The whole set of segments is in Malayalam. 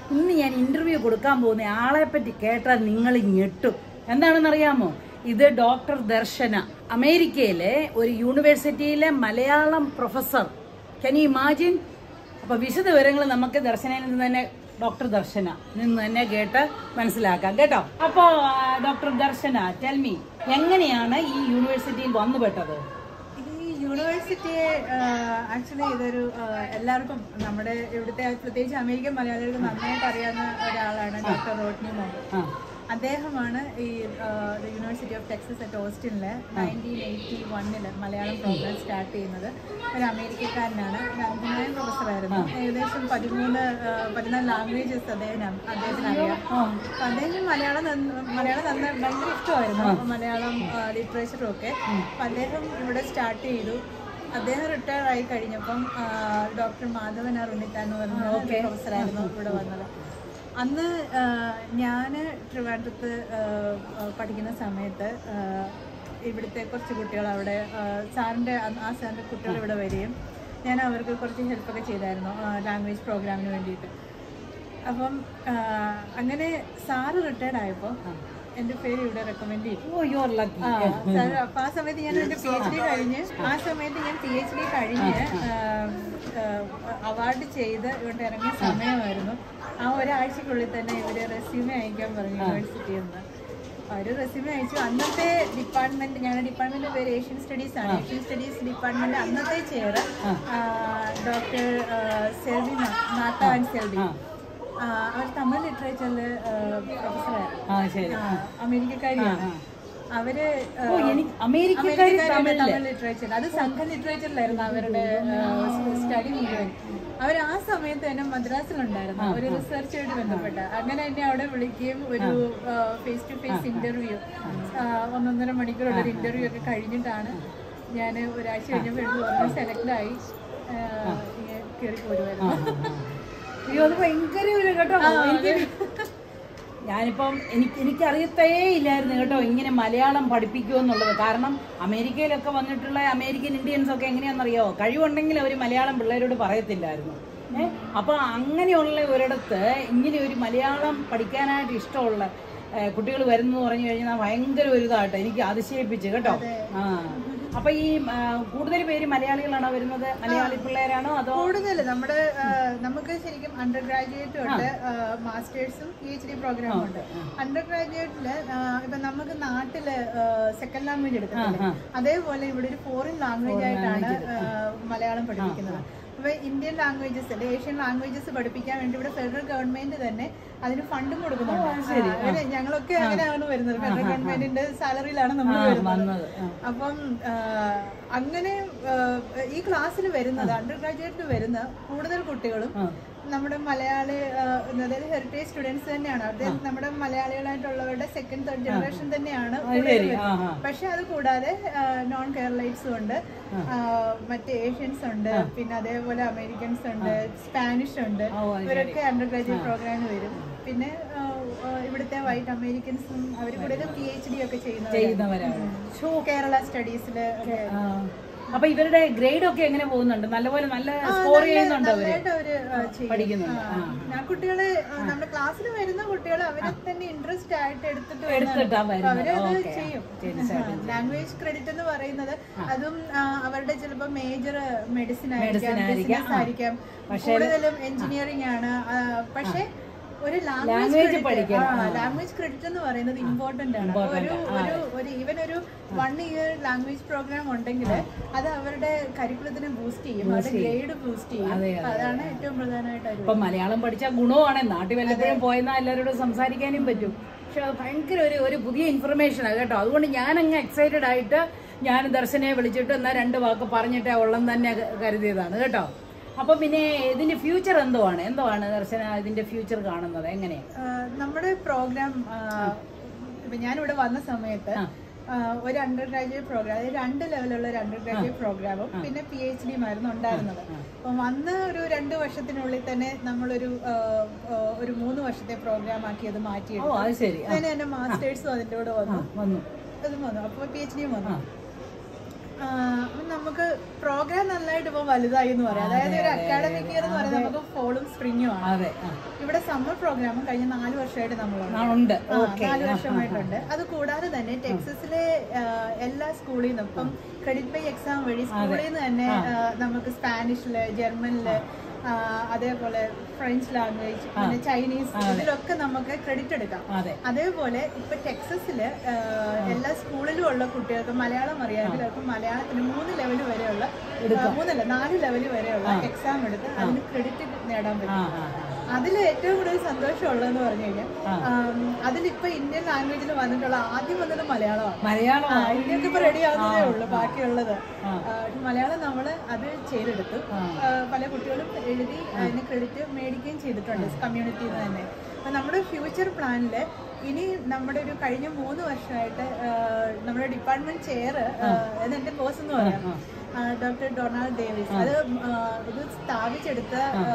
ഇന്ന് ഞാൻ ഇന്റർവ്യൂ കൊടുക്കാൻ പോകുന്ന ആളെ പറ്റി കേട്ടാൽ നിങ്ങൾ ഞെട്ടും എന്താണെന്ന് അറിയാമോ ഇത് ഡോക്ടർ ദർശന അമേരിക്കയിലെ ഒരു യൂണിവേഴ്സിറ്റിയിലെ Malayalam professor can you imagine അപ്പൊ വിശദ വിവരങ്ങൾ നമുക്ക് ദർശനയിൽ നിന്ന് തന്നെ ഡോക്ടർ ദർശന നിന്ന് തന്നെ കേട്ട് മനസ്സിലാക്കാം കേട്ടോ അപ്പോ ആ, ഡോക്ടർ ദർശന ടെൽമി എങ്ങനെയാണ് ഈ യൂണിവേഴ്സിറ്റിയിൽ വന്നുപെട്ടത് ഈ യൂണിവേഴ്സിറ്റിയെ ആക്ച്വലി ഇതൊരു ആ, എല്ലാവർക്കും നമ്മുടെ ഇവിടുത്തെ പ്രത്യേകിച്ച് അമേരിക്കൻ മലയാളികൾക്ക് നന്നായിട്ട് അറിയാവുന്ന ഒരാളാണ് ഡോക്ടർ റോട്ട്നി മോഹൻ ആ അദ്ദേഹമാണ് ഈ യൂണിവേഴ്സിറ്റി ഓഫ് ടെക്സസ് അറ്റ് ഓസ്റ്റിനിലെ നയൻറ്റീൻ എയ്റ്റി വണ്ണില് മലയാളം പ്രോഗ്രാം സ്റ്റാർട്ട് ചെയ്യുന്നത് ഒരു അമേരിക്കക്കാരനാണ് ഒരു അന്ധനായ പ്രൊഫസറായിരുന്നു ഏകദേശം പതിമൂന്ന് ആ, പതിനാല് ലാംഗ്വേജസ് അദ്ദേഹം അദ്ദേഹത്തിന് അറിയാം അപ്പൊ അദ്ദേഹം മലയാളം നന്ന- മലയാളം നന്ന ഭയങ്കര ഇഷ്ടമായിരുന്നു അപ്പൊ മലയാളം ലിറ്ററേച്ചറും ഒക്കെ അപ്പൊ അദ്ദേഹം ഇവിടെ സ്റ്റാർട്ട് ചെയ്തു അദ്ദേഹം റിട്ടയർ ആയി കഴിഞ്ഞപ്പം ഡോക്ടർ മാധവൻ ആർ ഉണ്ണിത്താൻ എന്ന് പറഞ്ഞ പ്രൊഫസറായിരുന്നു ഇവിടെ വന്നത് അന്ന് ഞാൻ ട്രിവാൻഡ്രത്ത് ആ, ആ, പഠിക്കുന്ന സമയത്ത് ആ, ഇവിടുത്തെ കുറച്ച് കുട്ടികൾ അവിടെ ആ, സാറിൻ്റെ ആ- ആ സാറിൻ്റെ കുട്ടികൾ ഇവിടെ വരികയും ഞാൻ അവർക്ക് കുറച്ച് ഹെൽപ്പൊക്കെ ചെയ്തായിരുന്നു ലാംഗ്വേജ് പ്രോഗ്രാമിന് വേണ്ടിയിട്ട് അപ്പം ആ, അങ്ങനെ സാറ് റിട്ടയർഡ് ആയപ്പോൾ എൻ്റെ പേര് ഇവിടെ റെക്കമെൻഡ് ചെയ്തു ഓ യു ആർ ലക്കി ആ, സാർ, അപ്പൊ ആ സമയത്ത് ഞാൻ എന്റെ പി എച്ച് ഡി കഴിഞ്ഞ് ആ സമയത്ത് ഞാൻ പി എച്ച് ഡി കഴിഞ്ഞ് അവാർഡ് ചെയ്ത് ഇവിടെ ഇറങ്ങിയ സമയമായിരുന്നു ആ ഒരാഴ്ചക്കുള്ളിൽ തന്നെ ഇവര് റെസ്യൂമെ അയക്കാൻ പറഞ്ഞു യൂണിവേഴ്സിറ്റിയിൽ നിന്ന് ഒരു റെസ്യൂമെ അയച്ചു അന്നത്തെ ഡിപ്പാർട്ട്മെന്റ് ഞങ്ങളുടെ ഡിപ്പാർട്ട്മെന്റ് പേര് ഏഷ്യൻ സ്റ്റഡീസ് ആണ് ഏഷ്യൻ സ്റ്റഡീസ് ഡിപ്പാർട്ട്മെന്റ് അന്നത്തെ chair doctor Selvi Natha and Selvi ആ, അവർ തമിഴ് ലിറ്ററേച്ചറിൽ പ്രൊഫസറായിരുന്നു ആ ശരി ആ, അമേരിക്കക്കാരിയാണ് അവര് ആ, ഓ എനിക്ക് അമേരിക്കക്കാരി അമേരിക്കക്കാരുടെ തമിഴ് ലിറ്ററേച്ചർ അത് സംഘ ലിറ്ററേച്ചറിലായിരുന്നു അവരുടെ സ്റ്റഡി മുഴുവൻ അവർ ആ സമയത്ത് തന്നെ മദ്രാസിലുണ്ടായിരുന്നു ഒരു റിസർച്ചുമായിട്ട് ബന്ധപ്പെട്ട അങ്ങനെ എന്നെ അവിടെ വിളിക്കുകയും ഒരു ഫേസ് ടു ഫേസ് ഇന്റർവ്യൂ ഒന്നൊന്നര മണിക്കൂറുള്ള ഒരു ഇന്റർവ്യൂ ഒക്കെ കഴിഞ്ഞിട്ടാണ് ഞാൻ ഒരാഴ്ച കഴിഞ്ഞപ്പോൾ എടുത്ത് പറഞ്ഞു സെലക്ട് ആയി ആ, ഇങ്ങനെ കയറി പോരുമായിരുന്നു അയ്യോ അത് ഭയങ്കര ഒരു കേട്ടോ എനിക്ക് ഞാനിപ്പം എനിക്ക് എനിക്കറിയത്തേ ഇല്ലായിരുന്നു കേട്ടോ ഇങ്ങനെ മലയാളം പഠിപ്പിക്കുമെന്നുള്ളത് കാരണം അമേരിക്കയിലൊക്കെ വന്നിട്ടുള്ള അമേരിക്കൻ ഇന്ത്യൻസ് ഒക്കെ എങ്ങനെയാണെന്നറിയോ കഴിവുണ്ടെങ്കിൽ അവർ മലയാളം പിള്ളേരോട് പറയത്തില്ലായിരുന്നു ഏഹ് അപ്പൊ അങ്ങനെയുള്ള ഒരിടത്ത് ഇങ്ങനെ ഒരു മലയാളം പഠിക്കാനായിട്ട് ഇഷ്ടമുള്ള കുട്ടികൾ വരുന്നു പറഞ്ഞു കഴിഞ്ഞാൽ ഭയങ്കര ഒരു ഇതാട്ടോ എനിക്ക് അതിശയിപ്പിച്ച് കേട്ടോ ആ അപ്പൊ ഈ ആ, കൂടുതൽ പേര് മലയാളികളാണോ വരുന്നത് മലയാളി പിള്ളേരാണോ അതോ കൂടുതൽ നമ്മുടെ ആ, നമുക്ക് ശരിക്കും അണ്ടർ ഗ്രാജുവേറ്റ് ഉണ്ട് മാസ്റ്റേഴ്സും പി എച്ച് ഡി പ്രോഗ്രാമും ഉണ്ട് അണ്ടർ ഗ്രാജുവേറ്റില് ഇപ്പൊ നമുക്ക് നാട്ടില് സെക്കൻഡ് ലാംഗ്വേജ് എടുക്കുന്നില്ലേ അതേപോലെ ഇവിടെ ഒരു ഫോറിൻ ലാംഗ്വേജ് ആയിട്ടാണ് ആ, മലയാളം പഠിപ്പിക്കുന്നത് അപ്പൊ ഇന്ത്യൻ ലാംഗ്വേജസ് അല്ലെ ഏഷ്യൻ ലാംഗ്വേജസ് പഠിപ്പിക്കാൻ വേണ്ടി ഇവിടെ ഫെഡറൽ ഗവൺമെന്റ് തന്നെ അതിന് ഫണ്ടും കൊടുക്കുന്നുണ്ട് ആ, അങ്ങനെ ഞങ്ങളൊക്കെ അങ്ങനെയാണ് വരുന്നത് ഫെഡറൽ ഗവൺമെന്റിന്റെ സാലറിയിലാണ് നമ്മൾ വരുന്നത് വന്നത് ആ. അപ്പം ആ, അങ്ങനെ ആ, ഈ ക്ലാസ്സിൽ വരുന്നത് അണ്ടർ ഗ്രാജുവേറ്റിൽ വരുന്ന കൂടുതൽ കുട്ടികളും നമ്മുടെ മലയാളി ആ, അതായത് ഹെറിറ്റേജ് സ്റ്റുഡൻസ് തന്നെയാണ് അത് നമ്മുടെ മലയാളികളായിട്ടുള്ളവരുടെ സെക്കൻഡ് തേർഡ് ജനറേഷൻ തന്നെയാണ് കൂടുതൽ ശരി ആ വരുന്നത്. ആ പക്ഷെ അത് കൂടാതെ നോൺ കേരളൈറ്റ്സും ഉണ്ട് ആ, മറ്റ് ഏഷ്യൻസ് ഉണ്ട് പിന്നെ അതേപോലെ അമേരിക്കൻസ് ഉണ്ട് സ്പാനിഷ് ഉണ്ട് ഓ, അത് ഇവരൊക്കെ അണ്ടർ ഗ്രാജുവേറ്റ് പ്രോഗ്രാമിന് വരും പിന്നെ ആ, ആ, ഇവിടുത്തെ വൈറ്റ് അമേരിക്കൻസും അവർ കൂടുതലും പി എച്ച് ഡി ഒക്കെ ചെയ്യുന്നവരാണ് ചെയ്യുന്നവരാണ് ഷോ കേരള സ്റ്റഡീസില് ആ. അപ്പൊ ഇവരുടെ ഗ്രേഡ് ഒക്കെ എങ്ങനെ പോകുന്നുണ്ട് നല്ലപോലെ നല്ല സ്കോർ ചെയ്യുന്നുണ്ടോ അവര് നന്നായിട്ട് അവര് ആ, ചെയ്യും. പഠിക്കുന്നുണ്ട് ആ. ഞാൻ കുട്ടികളെ ആ, നമ്മുടെ ക്ലാസ്സിൽ വരുന്ന കുട്ടികളെ അവരെ തന്നെ ഇൻട്രസ്റ്റ് ആയിട്ട് എടുത്തിട്ട് എടുത്തിട്ടാ വരുന്നതാണ്. അപ്പൊ വരുന്നത് അവരത് ഓക്കെ ചെയ്യും ലാംഗ്വേജ് ക്രെഡിറ്റ് എന്ന് പറയുന്നത് അതും ആ, അവരുടെ ചിലപ്പോൾ മേജർ മെഡിസിൻ ആയിരിക്കാം ബിസിനസ് ആയിരിക്കാം കൂടുതലും എഞ്ചിനീയറിംഗ് ആണ് ആ, പക്ഷേ ഒരു ലാംഗ്വേജ് ലാംഗ്വേജ് ക്രെഡിറ്റ് എന്ന് പറയുന്നത് ഇമ്പോർട്ടന്റ് ആണ് അപ്പൊ ഒരു ഒരു ഒരു ഈവൻ ഒരു വൺ ഇയർ ലാംഗ്വേജ് പ്രോഗ്രാം ഉണ്ടെങ്കിൽ അത് അവരുടെ കരിക്കുലത്തിനെ ബൂസ്റ്റ് ചെയ്യും അവരുടെ ഗ്രേഡ് ബൂസ്റ്റ് ചെയ്യും അപ്പൊ അതാണ് ഏറ്റവും പ്രധാനമായിട്ട് അവർ ഇപ്പൊ മലയാളം പഠിച്ച ഗുണമാണ് നാട്ടിൽ വല്ലപ്പോഴും പോയെന്നാൽ എല്ലാവരോടും സംസാരിക്കാനും പറ്റും പക്ഷെ അത് ഭയങ്കര ഒരു ഒരു പുതിയ ഇൻഫർമേഷനാണ് കേട്ടോ അതുകൊണ്ട് ഞാൻ അങ്ങ് എക്സൈറ്റഡ് ആയിട്ട് ഞാൻ ദർശനെ വിളിച്ചിട്ട് എന്നാ രണ്ട് വാക്ക് പറഞ്ഞിട്ടേ ഉള്ളം തന്നെ ക- കരുതിയതാണ് കേട്ടോ അപ്പൊ പിന്നെ ഇതിന്റെ ഫ്യൂച്ചർ എന്തോ ആണ് എന്തോ ആണ് ദർശന ഇതിന്റെ ഫ്യൂച്ചർ കാണുന്നത് എങ്ങനെ ആ, നമ്മുടെ പ്രോഗ്രാം ഇപ്പൊ ഞാനിവിടെ വന്ന സമയത്ത് ആ, ഒരു അണ്ടർ ഗ്രാജുവേറ്റ് പ്രോഗ്രാം അതായത് രണ്ട് ലെവലുള്ള ഒരു അണ്ടർ ഗ്രാജുവേറ്റ് പ്രോഗ്രാമും പിന്നെ പി എച്ച് ഡിയും ആയിരുന്നു ഉണ്ടായിരുന്നത് അപ്പം വന്ന ഒരു രണ്ട് വർഷത്തിനുള്ളിൽ തന്നെ നമ്മളൊരു ആ, ആ, ഒരു മൂന്ന് വർഷത്തെ പ്രോഗ്രാം ആക്കി അത് ഓ മാറ്റിയെടുത്തു അത് ശരി ആ, അതിന് തന്നെ മാസ്റ്റേഴ്സും അതിൻ്റെ കൂടെ വന്നു വന്നു അതും വന്നു അപ്പോൾ പി എച്ച് ഡിയും വന്നു അപ്പം നമുക്ക് പ്രോഗ്രാം നന്നായിട്ട് ഇപ്പൊ വലുതായി എന്ന് പറയാം അതായത് ഒരു അക്കാഡമിക് ഇയർ എന്ന് പറയുന്നത് നമുക്ക് ഫോളും സ്പ്രിങ്ങും ആണ് അതെ ആ. ഇവിടെ സമ്മർ പ്രോഗ്രാമും കഴിഞ്ഞ നാല് വർഷമായിട്ട് നമ്മളുണ്ട് ആ, ഉണ്ട് ആ, ഓക്കെ നാല് വർഷമായിട്ടുണ്ട് അത് കൂടാതെ തന്നെ ടെക്സസിലെ ആ, എല്ലാ സ്കൂളിൽ നിന്നും ഇപ്പം ക്രെഡിറ്റ് ബൈ എക്സാം വഴി സ്കൂളിൽ നിന്ന് തന്നെ ആ, നമുക്ക് സ്പാനിഷില് ജർമ്മനില് ആ, അതേപോലെ ഫ്രഞ്ച് ലാംഗ്വേജ് പിന്നെ ചൈനീസ് ഇതിലൊക്കെ നമുക്ക് ക്രെഡിറ്റ് എടുക്കാം അതെ അതേപോലെ ഇപ്പൊ ടെക്സസില് ആ, എല്ലാ സ്കൂളിലും ഉള്ള കുട്ടികൾക്ക് മലയാളം അറിയാമെങ്കിൽ മലയാളത്തിന് മൂന്ന് ലെവൽ വരെയുള്ള ആ, മൂന്നല്ല നാല് ലെവൽ വരെയുള്ള എക്സാം എടുത്ത് അതിന് ക്രെഡിറ്റ് നേടാൻ പറ്റും ആ ആ ആ. അതിൽ ഏറ്റവും കൂടുതൽ സന്തോഷമുള്ളതെന്ന് പറഞ്ഞു കഴിഞ്ഞാൽ അതിലിപ്പോ ഇന്ത്യൻ ലാംഗ്വേജിൽ വന്നിട്ടുള്ള ആദ്യം വന്നത് മലയാളമാണ് മലയാളം ആ, ഇന്ത്യക്ക് ഇപ്പൊ റെഡി ആവുന്നതേ ഉള്ളൂ ബാക്കിയുള്ളത് ആ, മലയാളം നമ്മൾ അത് ചെയ്തെടുത്തു ആ, പല കുട്ടികളും എഴുതി അതിന് ക്രെഡിറ്റ് മേടിക്കുകയും ചെയ്തിട്ടുണ്ട് കമ്മ്യൂണിറ്റിയിൽ നിന്ന് തന്നെ അപ്പൊ നമ്മുടെ ഫ്യൂച്ചർ പ്ലാനില് ഇനി നമ്മുടെ ഒരു കഴിഞ്ഞ മൂന്ന് വർഷമായിട്ട് ആ, നമ്മുടെ ഡിപ്പാർട്ട്മെന്റ് ചെയർ അത് എന്റെ ബോസ് എന്ന് പറയാം ഡോക്ടർ ഡൊണാൾഡ് ഡേവിസ് അത് ആ, ഇത് സ്ഥാപിച്ചെടുത്ത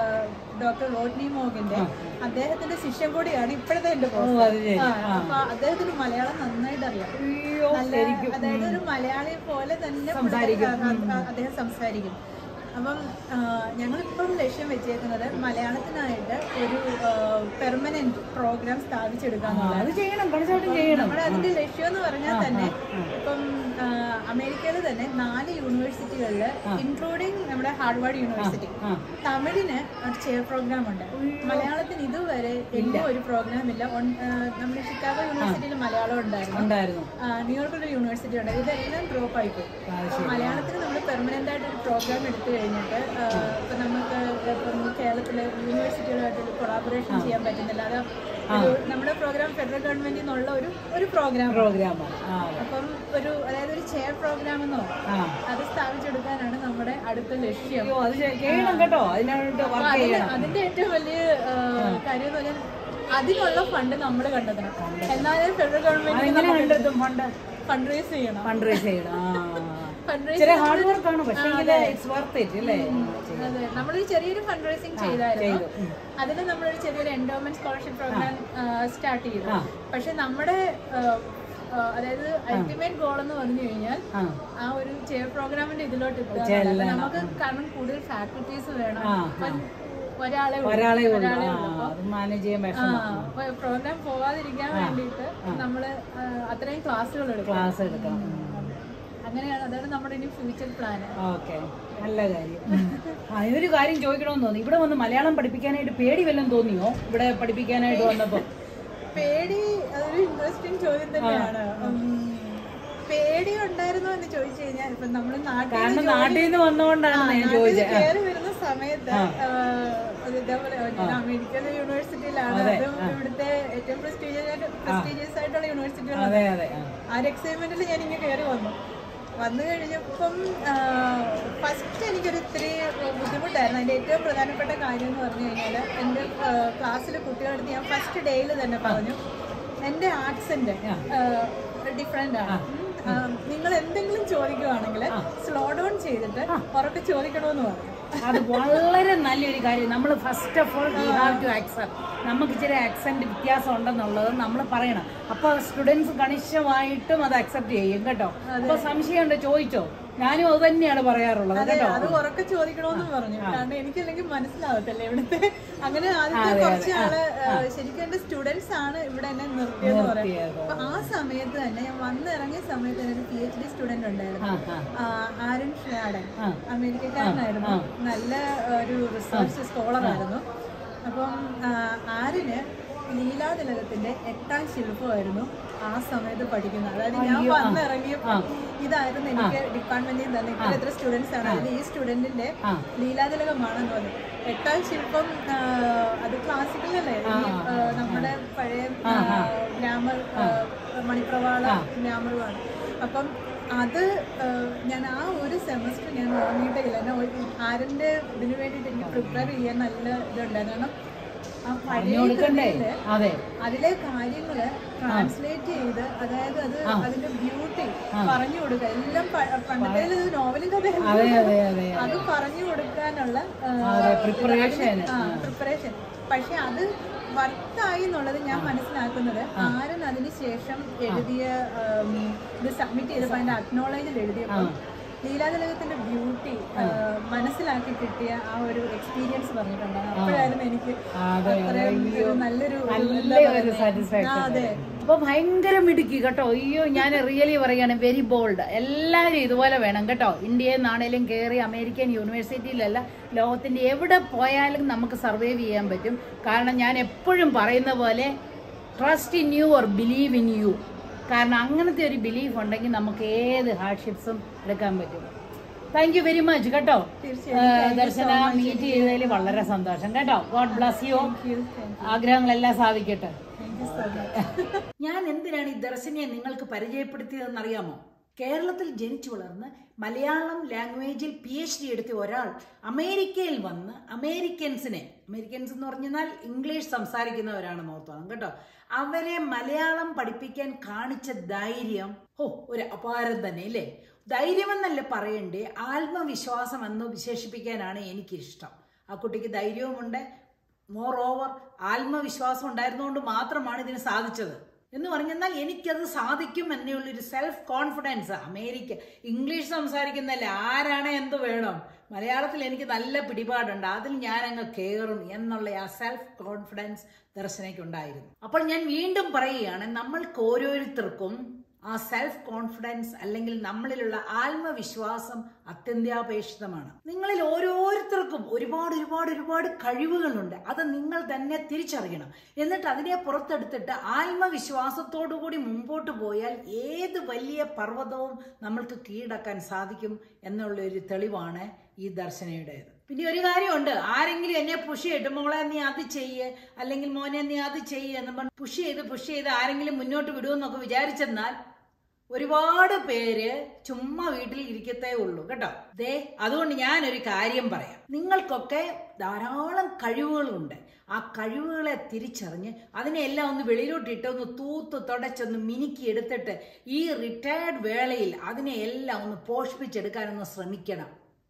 ഡോക്ടർ റോഡ്നി മോഗിന്റെ അദ്ദേഹത്തിന്റെ ശിഷ്യൻ കൂടിയാണ് ഇപ്പോഴത്തെ എന്റെ ഓ ബോസ് അത് ശരി ആ, അപ്പൊ അദ്ദേഹത്തിന് മലയാളം നന്നായിട്ട് അറിയാം അയ്യോ നല്ല അതായത് ഒരു മലയാളി പോലെ തന്നെ പുള്ളി- ആ, ആ, അദ്ദേഹം സംസാരിക്കും അപ്പം ആ, ഞങ്ങളിപ്പം ലക്ഷ്യം വെച്ചേക്കുന്നത് മലയാളത്തിനായിട്ട് ഒരു പെർമനന്റ് പ്രോഗ്രാം സ്ഥാപിച്ചെടുക്കുക എന്നുള്ളത് അത് ചെയ്യണം പണിച്ചാട്ടും ചെയ്യണം നമ്മുടെ അതിന്റെ ലക്ഷ്യം എന്ന് പറഞ്ഞാൽ തന്നെ ഇപ്പം ആ, അമേരിക്കയിൽ തന്നെ നാല് യൂണിവേഴ്സിറ്റികളിൽ ഇൻക്ലൂഡിങ് നമ്മുടെ ഹാർഡ്വാർഡ് യൂണിവേഴ്സിറ്റി ആ. തമിഴിന് ഒരു ചെയർ പ്രോഗ്രാം ഉണ്ട് മലയാളത്തിന് ഇതുവരെ എങ്ങും ഒരു പ്രോഗ്രാം ഇല്ല ഒൺ- ആ, നമ്മുടെ ഷിക്കാഗോ യൂണിവേഴ്സിറ്റിയിൽ മലയാളം ഉണ്ടായിരുന്നു ഉണ്ടായിരുന്നു ആ, ന്യൂയോർക്കിൽ ഒരു യൂണിവേഴ്സിറ്റി ഉണ്ട് ഇതെല്ലാം ഡ്രോപ്പ് ആയിപ്പോയി അപ്പൊ മലയാളത്തിന് നമ്മൾ പെർമനന്റ് ആയിട്ട് ഒരു പ്രോഗ്രാം എടുത്തു കഴിഞ്ഞിട്ട് ആ, ഇപ്പൊ നമുക്ക് ഇപ്പം കേരളത്തിലെ യൂണിവേഴ്സിറ്റികളുമായിട്ട് കൊളാബറേഷൻ ചെയ്യാൻ പറ്റുന്നില്ല അത് ഒരു നമ്മുടെ പ്രോഗ്രാം ഫെഡറൽ ഗവൺമെന്റിൽ നിന്നുള്ള ഒരു ഒരു പ്രോഗ്രാം പ്രോഗ്രാമാണ് ആ അതെ. അപ്പം ഒരു അതായത് ഒരു ചെയർ പ്രോഗ്രാം എന്നോ ആ അത് സ്ഥാപിച്ചെടുക്കാനാണ് നമ്മുടെ അടുത്ത ലക്ഷ്യം അയ്യോ അത് ചെയ്- ചെയ്യണം കേട്ടോ അതിനായിട്ട് അപ്പൊ വർക്ക് അതിന് ചെയ്യണം അതിന്റെ ഏറ്റവും വലിയ ആ, കാര്യം എന്ന് പറഞ്ഞാൽ അതിനുള്ള ഫണ്ട് നമ്മൾ കണ്ടെത്തണം എന്നാലേ ഫെഡറൽ ഗവൺമെന്റ് അതെങ്ങനെ കണ്ടെത്തും ഫണ്ട് ഫണ്ട് റേസ് ചെയ്യണം ഫണ്ട് റേസ് ചെയ്യണം ആ ഫണ്ട് റേസ് ഇച്ചിരി ഹാർഡ് വർക്ക് ആണ് പക്ഷേ ഇറ്റ്സ് വർത്ത് ഇറ്റ് അല്ലേ അതെ നമ്മളൊരു ചെറിയൊരു ഫണ്ട് റേസിംഗ് ചെയ്തായിരുന്നു അതിന് നമ്മളൊരു ചെറിയൊരു എൻഡോമെന്റ് സ്കോളർഷിപ്പ് പ്രോഗ്രാം സ്റ്റാർട്ട് ചെയ്തു പക്ഷെ നമ്മുടെ ആ, ആ, അതായത് അൾട്ടിമേറ്റ് ഗോൾ എന്ന് പറഞ്ഞു കഴിഞ്ഞാൽ ആ ആ ഒരു ചെയർ പ്രോഗ്രാമിന്റെ ഇതിലോട്ട് എത്തുക എന്നുള്ളതാണ്. അപ്പൊ നമുക്ക് കാരണം കൂടുതൽ ഫാക്കൽറ്റീസ് വേണം ഇപ്പം ഒരാളെ ഉള്ളൂ. ഒരാളെ ഉള്ളൂ ഒരാളെ ആ, ഉള്ളൂ അത് മാനേജ് ചെയ്യാൻ ആ, വിഷമം അപ്പൊ പ്രോഗ്രാം പോവാതിരിക്കാൻ വേണ്ടിയിട്ട് നമ്മള് ആ, അത്രയും ക്ലാസ്സുകൾ എടുക്കും ക്ലാസ് എടുക്കണം അങ്ങനെയാണ് അതാണ് നമ്മുടെ ഇനി ഫ്യൂച്ചർ പ്ലാൻ ഓക്കെ നല്ല കാര്യം ആ ഒരു കാര്യം ചോദിക്കണമെന്ന് തോന്നി ഇവിടെ വന്ന് മലയാളം പഠിപ്പിക്കാനായിട്ട് പേടി വല്ലതും തോന്നിയോ ഇവിടെ പഠിപ്പിക്കാനായിട്ട് വന്നപ്പോ പേടി അതൊരു ഇൻട്രസ്റ്റിംഗ് ചോദ്യം തന്നെയാണ് ഉം, പേടി ഉണ്ടായിരുന്നോ എന്ന് ചോദിച്ചു കഴിഞ്ഞാൽ ഇപ്പൊ നമ്മള് നാട്ടിൽ കാരണം നാട്ടിൽ നിന്ന് വന്നുകൊണ്ടാണ് ഞാൻ ചോദിച്ചത് കയറി വരുന്ന സമയത്ത് ആ, ഒരു ഇതേപോലെ ഞാൻ അമേരിക്കയിലെ യൂണിവേഴ്സിറ്റിയിലാണ് അതും ഇവിടുത്തെ ഏറ്റവും പ്രസ്റ്റീജിയസ് പ്രസ്റ്റീജിയസ് ആയിട്ടുള്ള യൂണിവേഴ്സിറ്റികളാണ് അതെ അതെ ആ. ആ ഒരു എക്സൈറ്റ്മെന്റിൽ ഞാൻ ഇങ്ങനെ കയറി വന്നു വന്നു കഴിഞ്ഞപ്പം ഫസ്റ്റ് എനിക്കൊരു ഇത്തിരി ബുദ്ധിമുട്ടായിരുന്നു അതിന്റെ ഏറ്റവും പ്രധാനപ്പെട്ട കാര്യം എന്ന് പറഞ്ഞു കഴിഞ്ഞാൽ എൻ്റെ ക്ലാസ്സിലെ കുട്ടികളടുത്ത് ഞാൻ ഫസ്റ്റ് ഡേയിൽ തന്നെ പറഞ്ഞു എൻ്റെ ആക്സെന്റ് ഡിഫറെൻ്റ് ആണ് ഉം. നിങ്ങൾ എന്തെങ്കിലും ചോദിക്കുവാണെങ്കിൽ സ്ലോ ഡൗൺ ചെയ്തിട്ട് ഉറക്കെ ചോദിക്കണമെന്ന് പറഞ്ഞു അത് വളരെ നല്ലൊരു കാര്യം നമ്മൾ first of all we have to accept നമുക്ക് ഇച്ചിരി ആക്സെന്റ് വ്യത്യാസം ഉണ്ടെന്നുള്ളത് നമ്മൾ പറയണം അപ്പൊ സ്റ്റുഡൻസ് കണിശമായിട്ടും അത് അക്സെപ്റ്റ് ചെയ്യും കേട്ടോ അപ്പൊ സംശയമുണ്ട് ചോദിച്ചോ ഞാനും അത് തന്നെയാണ് പറയാറുള്ളത് കേട്ടോ അത് ഉറക്കെ ചോദിക്കണമെന്ന് പറഞ്ഞു കാരണം എനിക്കല്ലെങ്കിൽ മനസ്സിലാവത്തില്ല ഇവിടുത്തെ അങ്ങനെ ആദ്യത്തെ കുറച്ച് ആള് ഏഹ്, ശരിക്കും എന്റെ സ്റ്റുഡൻസ് ആണ് ഇവിടെ എന്നെ നിർത്തിയെന്ന് പറയാം നിർത്തിയത്. അപ്പൊ ആ സമയത്ത് തന്നെ ഞാൻ വന്നിറങ്ങിയ സമയത്ത് തന്നെ ഒരു പി എച്ച് ഡി സ്റ്റുഡന്റ് ഉണ്ടായിരുന്നു ആ ആ ആ, ആരൻ ഷ്നാഡൻ ആ. അമേരിക്കക്കാരനായിരുന്നു നല്ല ഒരു റിസർച്ച് സ്കോളർ ആയിരുന്നു അപ്പം ആ, ആരിന് ലീലാതിലകത്തിന്റെ എട്ടാം ശില്പമായിരുന്നു ആ സമയത്ത് പഠിക്കുന്നത് അതായത് ഞാൻ വന്നിറങ്ങിയപ്പോൾ ഇതായിരുന്നു എനിക്ക് ഡിപ്പാർട്ട്മെന്റിൽ തന്നെ ഇത്ര എത്ര സ്റ്റുഡൻസ് ആണ് അതിൽ ഈ സ്റ്റുഡന്റിന്റെ ആ. ലീലാതിലകമാണെന്ന് പറഞ്ഞു എട്ടാം ശില്പം ആ, അത് ക്ലാസിക്കൽ അല്ലേ ഈ, ആ, നമ്മുടെ പഴയ ഗ്രാമർ മണിപ്രവാള ഗ്രാമറുമാണ് അപ്പം അത് ആ, ഞാൻ ആ ഒരു സെമസ്റ്റർ ഞാൻ ഉറങ്ങിയിട്ടേ ഇല്ല ഞാൻ ഒരു- ആരിന്റെ ഇതിന് വേണ്ടിയിട്ട് എനിക്ക് പ്രിപ്പയർ ചെയ്യാൻ നല്ല ഇതുണ്ടായിരുന്നു കാരണം ആ പഴയ കൊടുക്കണ്ടേ കൃതിയില് അതെ അതിലെ കാര്യങ്ങള് ട്രാൻസ്ലേറ്റ് ചെയ്ത് അതായത് അത് അതിന്റെ ബ്യൂട്ടി പറഞ്ഞു കൊടുക്കുക എല്ലാം പ- പണ്ടത്തെ നോവലും കഥയല്ല അതെ അതെ അതെ അത് പറഞ്ഞു കൊടുക്കാനുള്ള പ്രിപ്പറേഷൻ പ്രിപ്പറേഷൻ പക്ഷെ അത് വർത്തായി എന്നുള്ളത് ഞാൻ മനസ്സിലാക്കുന്നത് ആരൻ അതിന് ശേഷം എഴുതിയ ഉം, ഇത് സബ്മിറ്റ് ചെയ്തപ്പോൾ അതിന്റെ അക്നോളജിൽ എഴുതിയപ്പോൾ ലീലാതിലകത്തിന്റെ ബ്യൂട്ടി മനസ്സിലാക്കി കിട്ടിയ ആ ഒരു എക്സ്പീരിയൻസ് പറഞ്ഞിട്ടുണ്ടായിരുന്നു അപ്പോഴായിരുന്നു എനിക്ക് അതെ, അത്രയും ഒരു നല്ലൊരു നല്ല എന്താ ഒരു പറയുന്നെ? സാറ്റിസ്ഫാക്ഷൻ ആ, അതെ അപ്പൊ ഭയങ്കര മിടുക്കി കേട്ടോ അയ്യോ ഞാൻ റിയലി പറയാണ് വെരി ബോൾഡ് എല്ലാവരും ഇതുപോലെ വേണം കേട്ടോ ഇന്ത്യയിൽ നിന്നാണേലും കയറി അമേരിക്കൻ യൂണിവേഴ്സിറ്റിയിലല്ല ലോകത്തിന്റെ എവിടെ പോയാലും നമുക്ക് സർവൈവ് ചെയ്യാൻ പറ്റും കാരണം ഞാൻ എപ്പോഴും പറയുന്ന പോലെ trust in you or believe in you കാരണം അങ്ങനത്തെ ഒരു ബിലീഫ് ഉണ്ടെങ്കിൽ നമുക്ക് ഏത് ഹാർഡ്ഷിപ്സും എടുക്കാൻ പറ്റും താങ്ക് യു വെരി മച്ച് കേട്ടോ തീർച്ചയായും. ഏഹ് ദർശന മീറ്റ് ചെയ്തതിൽ വളരെ സന്തോഷം കേട്ടോ ഗോഡ് ബ്ലസ് യു ആഗ്രഹങ്ങളെല്ലാം സാധിക്കട്ടെ താങ്ക് യു സോ മച്ച് ഞാൻ എന്തിനാണ് ഈ ദർശനയെ നിങ്ങൾക്ക് പരിചയപ്പെടുത്തിയതെന്ന് അറിയാമോ കേരളത്തിൽ ജനിച്ചു വളർന്ന് മലയാളം ലാംഗ്വേജിൽ പി എച്ച് ഡി എടുത്ത ഒരാൾ അമേരിക്കയിൽ വന്ന് അമേരിക്കൻസിനെ അമേരിക്കൻസ് എന്ന് പറഞ്ഞാൽ ഇംഗ്ലീഷ് സംസാരിക്കുന്നവരാണ് ഓർത്തോണം കേട്ടോ അവരെ മലയാളം പഠിപ്പിക്കാൻ കാണിച്ച ധൈര്യം ഓ ഒരു അപാരം തന്നെ ഇല്ലേ ധൈര്യമെന്നല്ല പറയണ്ടേ ആത്മവിശ്വാസം എന്ന് വിശേഷിപ്പിക്കാനാണ് എനിക്കിഷ്ടം ആ കുട്ടിക്ക് ധൈര്യവുമുണ്ട് മോർ ഓവർ ആത്മവിശ്വാസം ഉണ്ടായിരുന്നുകൊണ്ട് മാത്രമാണ് ഇതിന് സാധിച്ചത് എന്ന് പറഞ്ഞെന്നാൽ എനിക്കത് സാധിക്കും എന്നുള്ളൊരു സെൽഫ് കോൺഫിഡൻസ് അമേരിക്ക ഇംഗ്ലീഷ് സംസാരിക്കുന്നല്ലേ ആരാണ് എന്ത് വേണം മലയാളത്തിൽ എനിക്ക് നല്ല പിടിപാടുണ്ട് അതിൽ ഞാൻ അങ്ങ് കയറും എന്നുള്ള ആ സെൽഫ് കോൺഫിഡൻസ് ദർശനയ്ക്കുണ്ടായിരുന്നു അപ്പോൾ ഞാൻ വീണ്ടും പറയുകയാണ് നമ്മൾക്ക് ഓരോരുത്തർക്കും ആ സെൽഫ് കോൺഫിഡൻസ് അല്ലെങ്കിൽ നമ്മളിലുള്ള ആത്മവിശ്വാസം അത്യന്താപേക്ഷിതമാണ് നിങ്ങളിൽ ഓരോരുത്തർക്കും ഒരുപാട് ഒരുപാട് ഒരുപാട് കഴിവുകളുണ്ട് അത് നിങ്ങൾ തന്നെ തിരിച്ചറിയണം എന്നിട്ട് അതിനെ പുറത്തെടുത്തിട്ട് ആത്മവിശ്വാസത്തോടു കൂടി മുമ്പോട്ട് പോയാൽ ഏത് വലിയ പർവ്വതവും നമ്മൾക്ക് കീഴടക്കാൻ സാധിക്കും എന്നുള്ള ഒരു തെളിവാണ് ഈ ദർശനയുടേത് പിന്നെ ഒരു കാര്യമുണ്ട് ആരെങ്കിലും എന്നെ പുഷ് ചെയ്തിട്ട് മോളെ നീ അത് ചെയ്യ് അല്ലെങ്കിൽ മോനെ നീ അത് ചെയ്യ് എന്ന് പറഞ്ഞ് പുഷ് ചെയ്ത് പുഷ് ചെയ്ത് ആരെങ്കിലും മുന്നോട്ട് വിടുമെന്നൊക്കെ വിചാരിച്ചെന്നാൽ ഒരുപാട് പേര് ചുമ്മാ വീട്ടിൽ ഇരിക്കത്തേ ഉള്ളൂ കേട്ടോ ദേ അതുകൊണ്ട് ഞാനൊരു കാര്യം പറയാം നിങ്ങൾക്കൊക്കെ ധാരാളം കഴിവുകളുണ്ട് ആ കഴിവുകളെ തിരിച്ചറിഞ്ഞ് അതിനെല്ലാം ഒന്ന് വെളിയിലോട്ടിട്ട് ഒന്ന് തൂത്ത് തുടച്ചൊന്ന് മിനുക്കി എടുത്തിട്ട് ഈ റിട്ടയർഡ് വേളയിൽ അതിനെ എല്ലാം ഒന്ന് പോഷിപ്പിച്ചെടുക്കാനൊന്ന് ശ്രമിക്കണം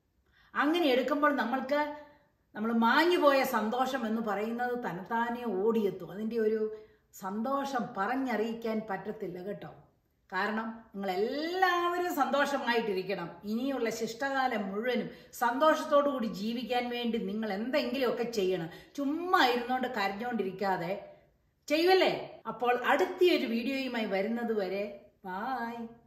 അങ്ങനെ എടുക്കുമ്പോൾ നമ്മൾക്ക് നമ്മൾ മാഞ്ഞുപോയ സന്തോഷം എന്ന് പറയുന്നത് തനത്താനെ ഓടിയെത്തും അതിൻ്റെ ഒരു സന്തോഷം പറഞ്ഞറിയിക്കാൻ പറ്റത്തില്ല കേട്ടോ കാരണം നിങ്ങൾ എല്ലാവരും സന്തോഷമായിട്ടിരിക്കണം ഇനിയുള്ള ശിഷ്ടകാലം മുഴുവനും സന്തോഷത്തോടു കൂടി ജീവിക്കാൻ വേണ്ടി നിങ്ങൾ എന്തെങ്കിലുമൊക്കെ ചെയ്യണം ചുമ്മാ ഇരുന്നുകൊണ്ട് കരഞ്ഞുകൊണ്ടിരിക്കാതെ ചെയ്യുമല്ലേ അപ്പോൾ അടുത്ത ഒരു വീഡിയോയുമായി വരുന്നത് വരെ ബായ്